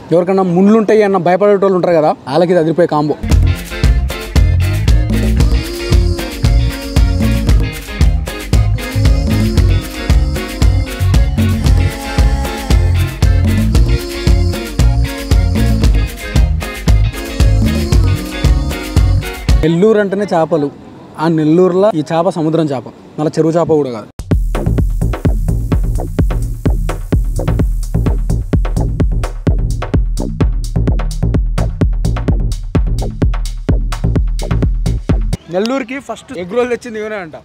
ఎవరికన్నా ముళ్ళు ఉంటాయి అన్న భయపడేటోళ్ళు ఉంటారు కదా వాళ్ళకి ఇది అదిరిపోయే కాంబో నెల్లూరు అంటేనే చేపలు ఆ నెల్లూరులో ఈ చేప సముద్రం చేప మళ్ళీ చెరువు చేప కూడా కాదు నెల్లూరుకి ఫస్ట్ ఎగ్ రోల్ తెచ్చింది ఇవనే అంట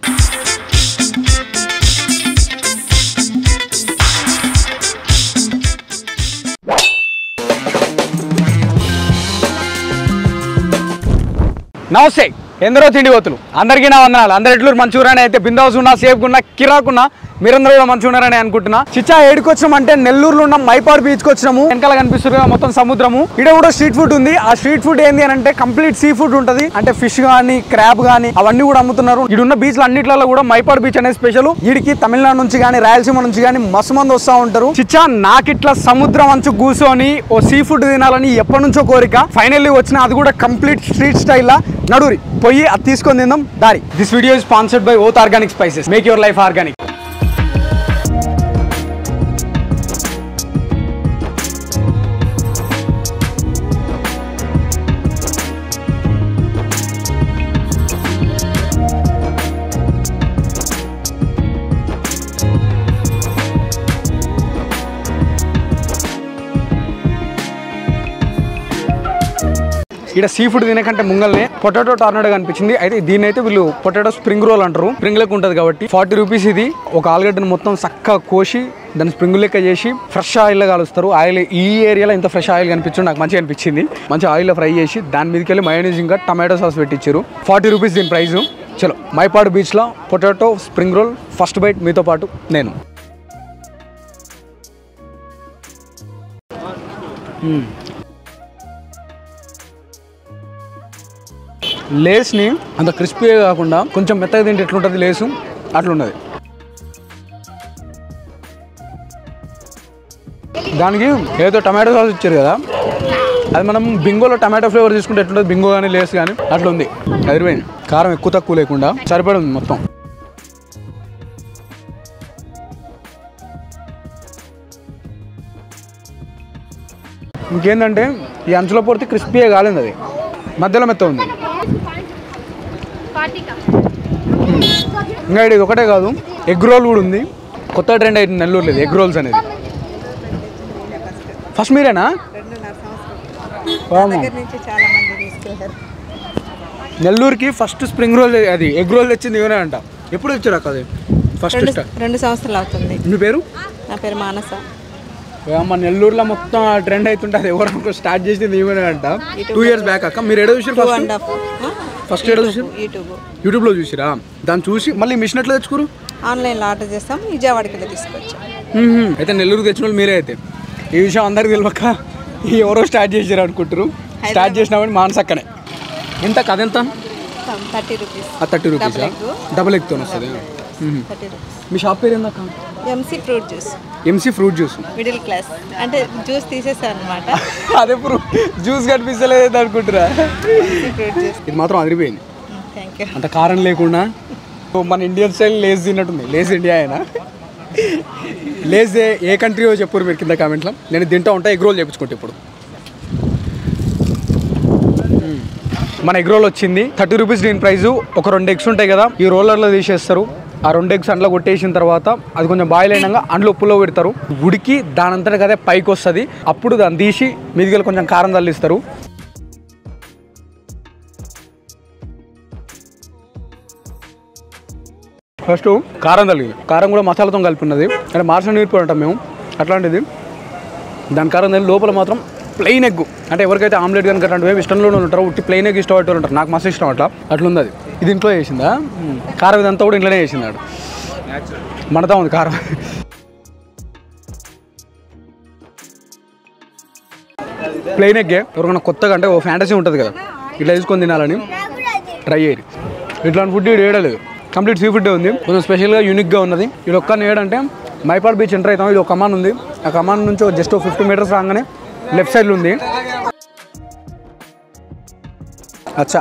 నమస్తే ఎందరో తిండి పోతులు అందరికీ నా వందనాలు అందరు ఎట్లు మంచిగా అయితే బిందాస్ ఉన్నా సేఫ్ ఉన్నా కిరాకున్నా మీరందరూ కూడా మంచిగా ఉన్నారని అనుకుంటున్నా చిచ్చా ఏడుకొచ్చినాం అంటే నెల్లూరులో ఉన్న మైపాడు బీచ్ కి వచ్చినాము వెనకాల కనిపిస్తుంది కదా మొత్తం సముద్రము ఇక్కడ కూడా స్ట్రీట్ ఫుడ్ ఉంది ఆ స్ట్రీట్ ఫుడ్ ఏంది అని అంటే కంప్లీట్ సీ ఫుడ్ ఉంటది అంటే ఫిష్ గానీ క్రాబ్ గానీ అవన్నీ కూడా అమ్ముతున్నారు ఇడున్న బీచ్ అన్నిట్లలో కూడా మైపాడు బీచ్ అనే స్పెషల్ వీడికి తమిళనాడు నుంచి గానీ రాయలసీమ నుంచి గానీ మస్తు మంది వస్తూ ఉంటారు చిచ్చా నాకిట్లా సముద్రం అంచు కూర్చొని ఓ సీ ఫుడ్ తినాలని ఎప్పటి నుంచో కోరిక ఫైనల్లీ వచ్చిన అది కూడా కంప్లీట్ స్ట్రీట్ స్టైల్ లా నడురి పోయి అది తీసుకొని తిందాం దారి this video sponsored by Oath organic spices make your life organic ఇక్కడ సీ ఫుడ్ తినకంటే ముంగల్నే పొటాటో టార్నడో కనిపించింది అయితే దీని అయితే వీళ్ళు పొటాటో స్ప్రింగ్ రోల్ అంటారు స్ప్రింగ్ లెక్క ఉంటుంది కాబట్టి ఫార్టీ రూపీస్ ఇది ఒక ఆలుగడ్డను మొత్తం చక్కగా కోసి దాన్ని స్ప్రింగ్ లెక్క చేసి ఫ్రెష్ ఆయిల్లో కాలుస్తారు ఆయిల్ ఈ ఏరియాలో ఇంత ఫ్రెష్ ఆయిల్ కనిపించడం నాకు మంచిగా అనిపించింది మంచి ఆయిల్లో ఫ్రై చేసి దాని మీదకి వెళ్ళి మయోనీస్ ఇంకా టమాటో సాస్ పెట్టించారు ఫార్టీ రూపీస్ దీని ప్రైస్ చలో మైపాడు బీచ్లో potato spring roll first bite మీతో పాటు నేను లేస్ని అంత క్రిస్పీగా కాకుండా కొంచెం మెత్తగా తింటే ఎట్లుంటుంది లేసు అట్లున్నది దానికి ఏదో టమాటో సాస్ ఇచ్చారు కదా అది మనం బింగోలో టమాటో ఫ్లేవర్ తీసుకుంటే ఎట్లుంటుంది బింగో కానీ లేస్ కానీ అట్లా ఉంది అదిరిపోయింది కారం ఎక్కువ తక్కువ లేకుండా సరిపడి ఉంది మొత్తం ఇంకేంటంటే ఈ అంచులో పొడితే క్రిస్పీగా కాలేదు అది మధ్యలో మెత్త ఉంది ఇంకా ఇది ఒకటే కాదు ఎగ్ రోల్ కూడా ఉంది కొత్త ట్రెండ్ అయితే నెల్లూరు లేదు ఎగ్ రోల్స్ అనేది ఫస్ట్ మీరేనా వామ్మో. దగ్గర నుంచి చాలా మంది తీసుకెళ్లారు నెల్లూరుకి ఫస్ట్ స్ప్రింగ్ రోల్ అది ఎగ్ రోల్ తెచ్చింది ఇవనే అంట ఎప్పుడు వచ్చారు అక్క అది ఫస్ట్ రెండు స్టార్ట్ రెండు సంవత్సరాలు అవుతుంది మీ పేరు నా పేరు మానస అమ్మ నెల్లూరులో మొత్తం ట్రెండ్ అవుతుంటే అది ఎవరు స్టార్ట్ చేసింది ఇవనే అంట టూ ఇయర్స్ బ్యాక్ అక్క మీరు ఎడో చూసారు two first and half first ఎడో చూసారు యూట్యూబ్ యూట్యూబ్లో చూసిరా దాన్ని చూసి మళ్ళీ మిషన్ ఎట్లా తెచ్చుకోరు ఆన్లైన్లో ఆర్డర్ చేస్తాం విజయవాడకి వెళ్ళి తీసుకొచ్చాం మ్మ్. అయితే నెల్లూరు తెచ్చిన వాళ్ళు మీరే అయితే ఈ విషయం అందరికి తెలియక ఎవరో స్టార్ట్ చేసారు అనుకుంటారు స్టార్ట్ చేసినామని మానసక్కనే ఎంత కథ ఎంత థర్టీ రూపీస్ ఆ thirty rupees Double egg. Double ఎగ్తో వస్తుంది మ్మ్. థర్టీ రూపీస్ మీ షాప్ పేరు ఏందక్క MC fruit juice MC fruit juice middle class అంటే జ్యూస్ తీసేసాను అనమాట అదే ఫ్రూట్ జ్యూస్ కనిపిస్తలేదు అనుకుంటురా ఎంసీ ఫ్రూట్ జ్యూస్ ఇది మాత్రం అదిరిపోయింది థ్యాంక్ యూ అంత కారం లేకుండా ఓ మన ఇండియన్ స్టైల్ లేస్ తిన్నట్టుంది లేస్ ఇండియా అయినా లేస్ ఏ- ఏ కంట్రీ చెప్పారు మీరు కింద కామెంట్లో నేను తింటా ఉంటా ఎగ్ రోల్ చేపించుకుంటా ఇప్పుడు మ్మ్. మన ఎగ్ రోల్ వచ్చింది థర్టీ రూపీస్ దీని ప్రైస్ ఒక రెండు ఎగ్స్ ఉంటాయి కదా ఈ రోలర్లో తీసేస్తారు ఆ రెండు ఎగ్స్ అందులో కొట్టేసిన తర్వాత అది కొంచెం బాయిల్ అయినాక అందులో ఉప్పులో పెడతారు ఉడికి దాని అంతటా కదే పైకి వస్తుంది అప్పుడు దాన్ని తీసి మీదికి కొంచెం కారం తల్లిస్తారు ఫస్ట్ కారం తగిలింది కారం కూడా మసాలాతో కలిపి ఉన్నది అంటే మార్చిన నీరు అంటాం మేము అట్లాంటిది దాని కారం తగిలి లోపల మాత్రం ప్లెయిన్ ఎగ్ అంటే ఎవరికైతే ఆమ్లెట్ కనుక అట్లాంటివి ఇష్టంలోనే ఉంటారో ఉట్టి ప్లెయిన్ ఎగ్ ఇష్టపడే ఉంటారు నాకు మస్తు ఇష్టం అట్లా అట్లుంది అది ఇది ఇంట్లో చేసిందా మ్మ్. కారం ఇదంతా కూడా ఇంట్లోనే చేసిందాడు మనతా ఉంది కారం ప్లెయిన్ ఎగ్గే ఎవరికైనా కొత్తగా అంటే ఓ ఫ్యాంటసీ ఉంటుంది కదా ఇట్లా తీసుకొని తినాలని ట్రై చేయరు ఇట్లాంటి ఫుడ్ ఇక్కడ ఏడలేదు కంప్లీట్ సీ ఫుడ్ ఉంది కొంచెం స్పెషల్గా యూనిక్గా ఉన్నది ఇది ఒక్క ఏడంటే మైపాడ్ బీచ్ ఎంటర్ అవుతాం ఇది ఒక కమాన్ ఉంది ఆ కమాన్ నుంచి జస్ట్ ఫిఫ్టీ మీటర్స్ రాగానే లెఫ్ట్ సైడ్లో ఉంది అచ్చా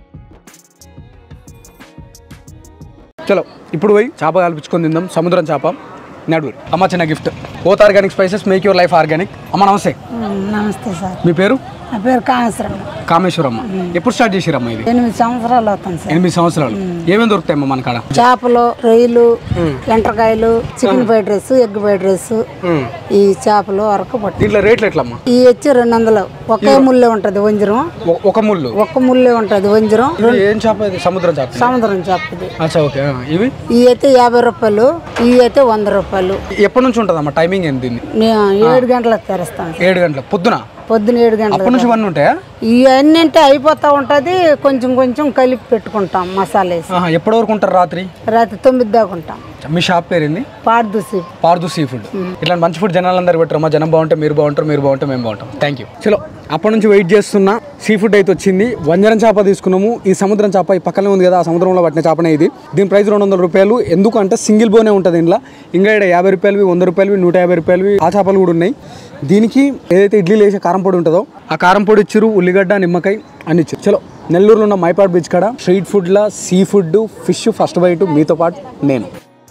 చలో ఇప్పుడు పోయి చేప కల్పించుకొని తిందాం సముద్రం చేప నడువురు అమ్మ చిన్న gift Oath organic spices make your life organic అమ్మ నమస్తే నమస్తే సార్ మీ పేరు నా పేరు కామేశ్వరం కామేశ్వరమ్మ ఎప్పుడు స్టార్ట్ చేసిరమ్మ ఇది ఎనిమిది సంవత్సరాలు అవుతాను సార్ ఎనిమిది సంవత్సరాలు ఏమేమి దొరుకుతాయమ్మా మన కాడ చేపలు రొయ్యలు ఎండ్రకాయలు chicken fried rice egg fried rice ఈ చేపలు వరకు పట్టు దీంట్లో రేట్లు ఎట్లమ్మా ఈ వచ్చి రెండు వందలు ఒకే ముల్లే ఉంటది వంజరం ఒ- ఒక ముళ్ళు ఒక్క ముల్లే ఉంటది వంజరం ఇది ఏం చేప ఇది సముద్రం చేప సముద్రం చేపది అచ్చా ఓకే ఆ, ఇవి ఈ అయితే యాభై రూపాయలు ఈ అయితే వంద రూపాయలు ఎప్పటి నుంచి ఉంటుందమ్మా టైమింగ్ ఏంటి దీన్ని నే- ఏడు గంటలకు తెరుస్తాం సార్. ఏడు గంటల పొద్దున పొద్దున ఏడు గంటలకు అప్పటి నుంచి ఇవన్నీ ఉంటాయా ఇవన్నీ అంటే అయిపోతా ఉంటది కొంచెం కొంచెం కలిపి పెట్టుకుంటాం మసాలా వేసి ఆహా, ఎప్పటి వరకు ఉంటారు రాత్రి రాత్రి తొమ్మిది దాకా ఉంటాం మీ షాప్ పేరేంది పాడుదూసి పార్దు సీ ఫుడ్ ఇట్లాంటి మంచి ఫుడ్ జనాలందరూ పెట్టరు మా జనం బాగుంటే మీరు బాగుంటారు మీరు బాగుంటే మేము బాగుంటాం థ్యాంక్ యూ చలో అప్పటి నుంచి వెయిట్ చేస్తున్న సీ ఫుడ్ అయితే వచ్చింది వంజరం చేప తీసుకున్నాము ఈ సముద్రం చేప ఈ పక్కనే ఉంది కదా ఆ సముద్రంలో పట్టిన చేపనే ఇది దీని ప్రైస్ రెండు వందల రూపాయలు ఎందుకు అంటే సింగిల్ బోనే ఉంటుంది ఇంట్లో ఇంకా ఇక్కడ యాభై రూపాయలవి వంద రూపాయలవి నూట యాభై రూపాయలవి ఆ చేపలు కూడా ఉన్నాయి దీనికి ఏదైతే ఇడ్లీలు వేసే కారం పొడి ఉంటుందో ఆ కారం పొడి ఇచ్చిరు ఉల్లిగడ్డ నిమ్మకాయ అన్ని ఇచ్చారు చలో నెల్లూరులో ఉన్న మైపాడ్ బీచ్ కాడ స్ట్రీట్ ఫుడ్లా sea food fish first bite మీతో పాటు నేను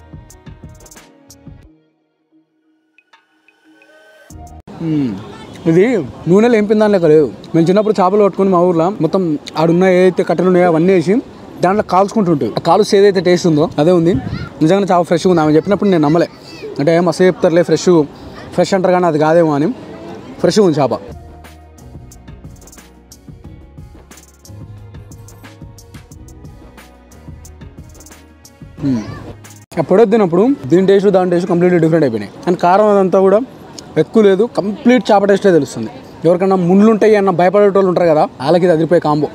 మ్మ్. ఇది నూనెలో ఏం పిందాని లెక్క లేదు మేము చిన్నప్పుడు చేపలు పట్టుకుని మా ఊర్లో మొత్తం ఆడున్న ఏదైతే కట్టెలు ఉన్నాయో అవన్నీ వేసి దాంట్లో కాల్చుకుంటుంటాయి ఆ కాలుస్ ఏదైతే టేస్ట్ ఉందో అదే ఉంది నిజంగా చాలా ఫ్రెష్గా ఉంది ఆమె చెప్పినప్పుడు నేను నమ్మలే అంటే మస్తు చెప్తారులే ఫ్రెష్ ఫ్రెష్ అంటారు కానీ అది కాదేమో అని ఫ్రెష్గా ఉంది చేప అప్పుడే తిన్నప్పుడు దీని టేస్ట్ దాని టేస్ట్ కంప్లీట్లీ డిఫరెంట్ అయిపోయినాయి అండ్ కారం అదంతా కూడా ఎక్కువ లేదు కంప్లీట్ చేప టేస్టే తెలుస్తుంది ఎవరికన్నా ముళ్ళు ఉంటాయి అన్న భయపడేటోళ్ళు ఉంటారు కదా వాళ్ళకి ఇది అదిరిపోయే కాంబో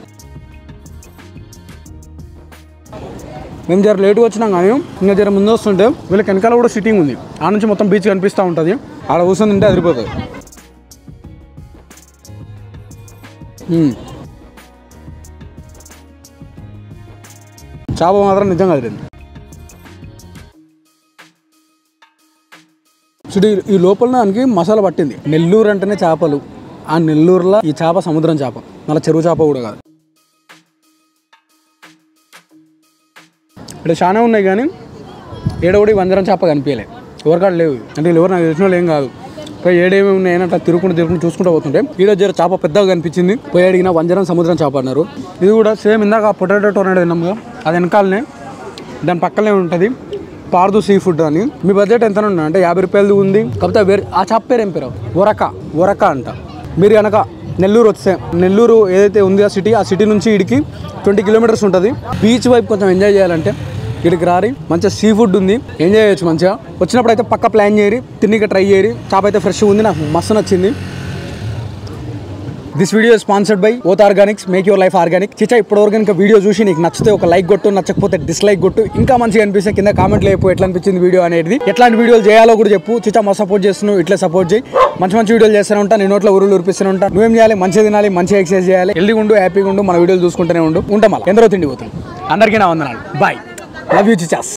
మేము జర లేట్గా వచ్చినాం కానీ ఇంకా జర ముందు వస్తుంటే వీళ్ళకి వెనకాల కూడా సిట్టింగ్ ఉంది ఆ నుంచి మొత్తం బీచ్ కనిపిస్తూ ఉంటుంది ఆడ కూర్చొని తింటే అదిరిపోతుంది మ్మ్. చేప మాత్రం నిజంగా అదిరింది చూడు ఈ- ఈ లోపల దానికి మసాలా పట్టింది నెల్లూరు అంటేనే చేపలు ఆ నెల్లూరులో ఈ చేప సముద్రం చేప మళ్ళీ చెరువు చేప కూడా కాదు ఇక్కడ చాలా ఉన్నాయి కానీ ఏడవడి వందరం చేప కనిపించలే ఎవరికాడ లేవు అంటే వీళ్ళు ఎవరు నాకు తెలిసిన వాళ్ళు ఏం కాదు పోయి ఏడేమి ఉన్నాయని అట్లా తిరుగుకుంటూ తిరుగుకుంటూ చూసుకుంటూ పోతుంటే ఈడ జర చేప పెద్దగా కనిపించింది పోయి అడిగిన వంజరం సముద్రం చేప అన్నారు ఇది కూడా సేమ్ ఇందాక పొటాటో టొర్నాడో తిన్నాం కదా అది వెనకాలనే దాని పక్కనే ఉంటుంది పార్దు సీ ఫుడ్ అని మీ బడ్జెట్ ఎంత ఉన్నా అంటే యాభై రూపాయలది ఉంది కాకపోతే వేరే ఆ చేప పేరు ఏం పేరు ఒరక ఒరక అంట మీరు కనుక నెల్లూరు వస్తే నెల్లూరు ఏదైతే ఉంది ఆ సిటీ ఆ సిటీ నుంచి ఇడికి ట్వంటీ కిలోమీటర్స్ ఉంటుంది బీచ్ వైపు కొంచెం ఎంజాయ్ చేయాలంటే ఇక్కడికి రారి మంచిగా సీ ఫుడ్ ఉంది ఎంజాయ్ చేయొచ్చు మంచిగా వచ్చినప్పుడు అయితే పక్క ప్లాన్ చేయరి తిన్నిక ట్రై చేయరి చేప అయితే ఫ్రెష్గా ఉంది నాకు మస్తు నచ్చింది this video sponsored by Oath organics make your life organic చిచ్చా ఇప్పటివరకు ఇంకా వీడియో చూసి నీకు నచ్చితే ఒక లైక్ కొట్టు నచ్చకపోతే డిస్లైక్ కొట్టు ఇంకా మంచిగా అనిపిస్తే కింద కామెంట్లో చెప్పు ఎట్లా అనిపించింది వీడియో అనేది ఎట్లాంటి వీడియోలు చేయాలో కూడా చెప్పు చిచ్చా మా సపోర్ట్ చేస్తున్నావు ఇట్లా సపోర్ట్ చేయి మంచి మంచి వీడియోలు చేస్తూనే ఉంటా నేను నోట్లో ఉరులు ఉరిపిస్తూనే ఉంటా నువ్వేం చేయాలి మంచిగా తినాలి మంచిగా ఎక్సర్సైజ్ చేయాలి హెల్దీగా ఉండు హ్యాపీగా ఉండు మన వీడియోలు చూసుకుంటూనే ఉండు ఉంటాం మళ్ళీ ఎందరో తిండి పోతుంది అందరికీ నా వందనాలు బాయ్ లవ్ యూ చిచాస్